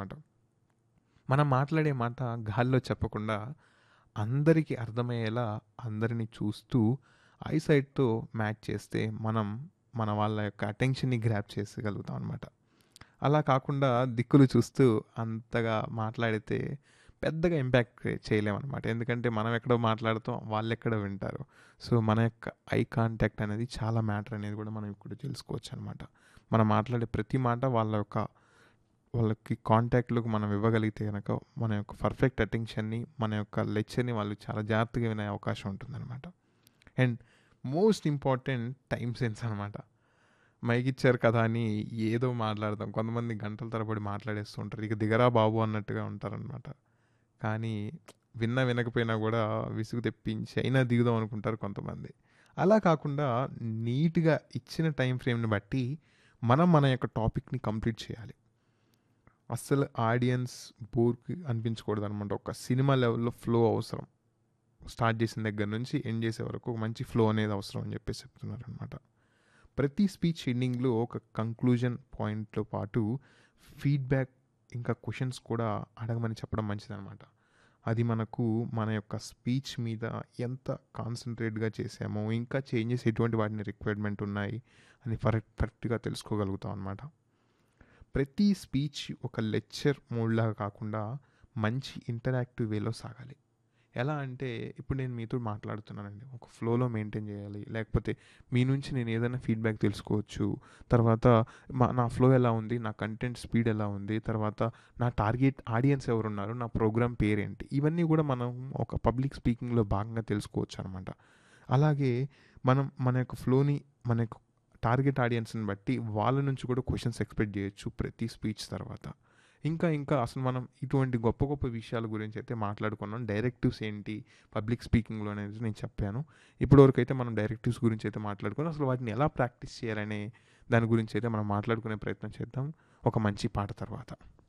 అనమాట మనం మాట్లాడే మాట గాల్లో చెప్పకుండా అందరికీ అర్థమయ్యేలా అందరిని చూస్తూ ఐసైట్తో మ్యాచ్ చేస్తే మనం మన వాళ్ళ యొక్క అటెన్షన్ని గ్రాప్ చేసగలుగుతాం అనమాట అలా కాకుండా దిక్కులు చూస్తూ అంతగా మాట్లాడితే పెద్దగా ఇంపాక్ట్ చేయలేమన్నమాట ఎందుకంటే మనం ఎక్కడో మాట్లాడుతాం వాళ్ళు ఎక్కడో వింటారు సో మన యొక్క ఐ కాంటాక్ట్ అనేది చాలా మ్యాటర్ అనేది కూడా మనం ఇప్పుడు తెలుసుకోవచ్చు అనమాట మనం మాట్లాడే ప్రతి మాట వాళ్ళ యొక్క వాళ్ళకి కాంటాక్ట్లకు మనం ఇవ్వగలిగితే కనుక మన యొక్క పర్ఫెక్ట్ అటెన్షన్ని మన యొక్క లెక్చర్ని వాళ్ళు చాలా జాగ్రత్తగా వినే అవకాశం ఉంటుందన్నమాట and most important time sense అనమాట మైక్ ఇచ్చారు కదా అని ఏదో మాట్లాడదాం కొంతమంది గంటల తరబడి మాట్లాడేస్తుంటారు ఇక దిగరా బాబు అన్నట్టుగా ఉంటారనమాట కానీ విన్న వినకపోయినా కూడా విసుగు తెప్పించి అయినా దిగుదాం అనుకుంటారు కొంతమంది అలా కాకుండా నీట్గా ఇచ్చిన టైం ఫ్రేమ్ని బట్టి మనం మన యొక్క టాపిక్ని కంప్లీట్ చేయాలి అస్సలు ఆడియన్స్ బోర్కి అనిపించకూడదు అనమాట ఒక సినిమా లెవెల్లో ఫ్లో అవసరం స్టార్ట్ చేసిన దగ్గర నుంచి ఎండ్ చేసే వరకు ఒక మంచి ఫ్లో అనేది అవసరం అని చెప్పేసి చెప్తున్నారు అనమాట ప్రతి స్పీచ్ ఎండింగ్లో ఒక కంక్లూజన్ పాయింట్తో పాటు ఫీడ్బ్యాక్ ఇంకా క్వశ్చన్స్ కూడా అడగమని చెప్పడం మంచిదన్నమాట అది మనకు మన యొక్క స్పీచ్ మీద ఎంత కాన్సన్ట్రేట్గా చేసామో ఇంకా చేంజెస్ ఎటువంటి వాటిని రిక్వైర్మెంట్ ఉన్నాయి అని పర్ఫెక్ట్ కరెక్ట్గా తెలుసుకోగలుగుతాం అనమాట ప్రతి స్పీచ్ ఒక లెక్చర్ మోడ్లాగా కాకుండా మంచి ఇంటరాక్టివ్ వేలో సాగాలి ఎలా అంటే ఇప్పుడు నేను మీతో మాట్లాడుతున్నానండి ఒక ఫ్లోలో మెయింటైన్ చేయాలి లేకపోతే మీ నుంచి నేను ఏదైనా ఫీడ్బ్యాక్ తెలుసుకోవచ్చు తర్వాత మా నా ఫ్లో ఎలా ఉంది నా కంటెంట్ స్పీడ్ ఎలా ఉంది తర్వాత నా టార్గెట్ ఆడియన్స్ ఎవరున్నారు నా ప్రోగ్రామ్ పేరేంటి ఇవన్నీ కూడా మనం ఒక పబ్లిక్ స్పీకింగ్లో భాగంగా తెలుసుకోవచ్చు అనమాట అలాగే మనం మన యొక్క ఫ్లోని మన యొక్క టార్గెట్ ఆడియన్స్ని బట్టి వాళ్ళ నుంచి కూడా క్వశ్చన్స్ ఎక్స్పెక్ట్ చేయొచ్చు ప్రతి స్పీచ్ తర్వాత ఇంకా ఇంకా అసలు మనం ఇటువంటి గొప్ప గొప్ప విషయాల గురించి అయితే మాట్లాడుకున్నాం డైరెక్టివ్స్ ఏంటి పబ్లిక్ స్పీకింగ్లో అనేది నేను చెప్పాను ఇప్పటివరకు అయితే మనం డైరెక్టివ్స్ గురించి అయితే మాట్లాడుకున్నాం అసలు వాటిని ఎలా ప్రాక్టీస్ చేయాలనే దాని గురించి అయితే మనం మాట్లాడుకునే ప్రయత్నం చేద్దాం ఒక మంచి పాట తర్వాత